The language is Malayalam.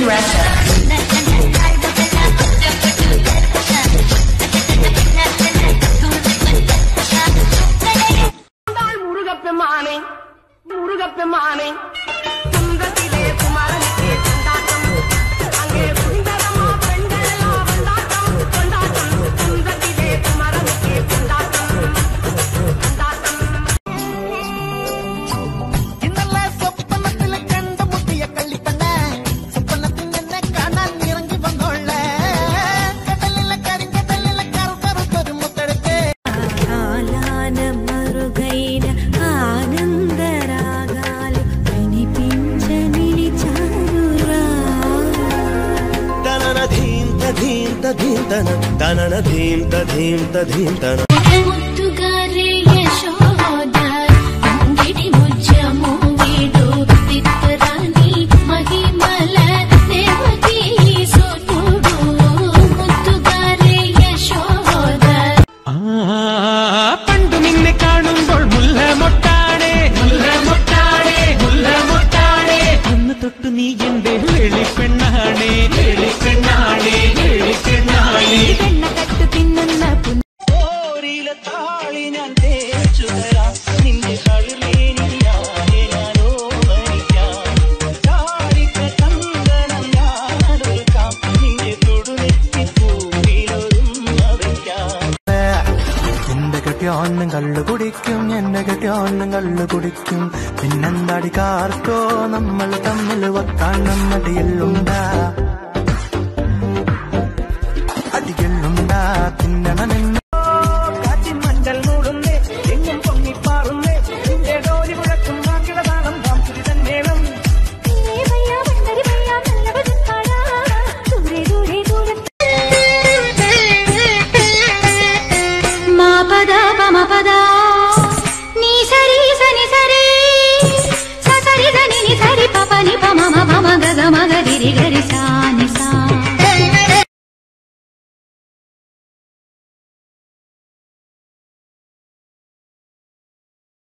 in Russia. கொண்டாள் முருகப்பெருமானே முருகப்பெருமானே குன்றத்திலே குமரனுக்கே கொண்டாட்டம் அங்கே சுந்தரமா பெண்கள் எல்லாம் கொண்டாட்டம் கொண்டாட்டம் குன்றத்திலே குமரனுக்கே கொண்டாட்டம் கொண்டாட்டம் ഇന്നലെ സ്വപ്നത്തില് കണ്ടുമുട്ടിയ കള്ളിപ്പണ്ണ സ്വപ്നത്തിൽ നിന്നെ കാണാൻ ഇറങ്ങി വന്നോളെ കടലിലെ കരിങ്കടലിലെ കറുകറുത്തൊരു മുത്തെടുത്ത് కాలాన మరుగైన ఆనందరాగాలు వినిపించని చారురా తనన ధీంత ధీంత ధీంతన తనన ధీంత ధీంత ధీంతన ముద్దుగారే యశోద అంగిడి ముజ్జము వీడు తిత్తరాని మహిమల దేవకీ సుతుడు ముద్దుగారే యశోద പണ്ടു നിന്നെ കാണുമ്പോൾ മുല്ല മൊട്ടാണേ മുല്ല മൊട്ടാണേ മുല്ല മൊട്ടാണേ അന്ന് തൊട്ട് നീ എന്റെ വെളിപ്പെണ്ണാണേ വെളിപ്പെണ്ണാണേ വെളിപ്പെണ്ണാണേ വെണ്ണക്കട്ട് തിന്നുന്ന ഓരിലെ താളി ഞാൻ തേച്ചു തരാം നിന്റെ കളിലേനി ഞാനേ ഞാനോ മരിക്കാം ചാരിക്ക ചന്ദനം ഞാനൊരുക്കാം നിന്റെ തൊടുനെറ്റി പൂവിലൊരുമ്മ വയ്ക്കാം എന്റെ കെട്ടിയോന്നും കള്ളു കുടിക്കും എന്റെ കെട്ടിയോന്നും കള്ളു കുടിക്കും പിന്നെന്താടി കാർക്കോ നമ്മൾ തമ്മിൽ വെക്കാൻ നമ്മടിയെല്ലുണ്ടാ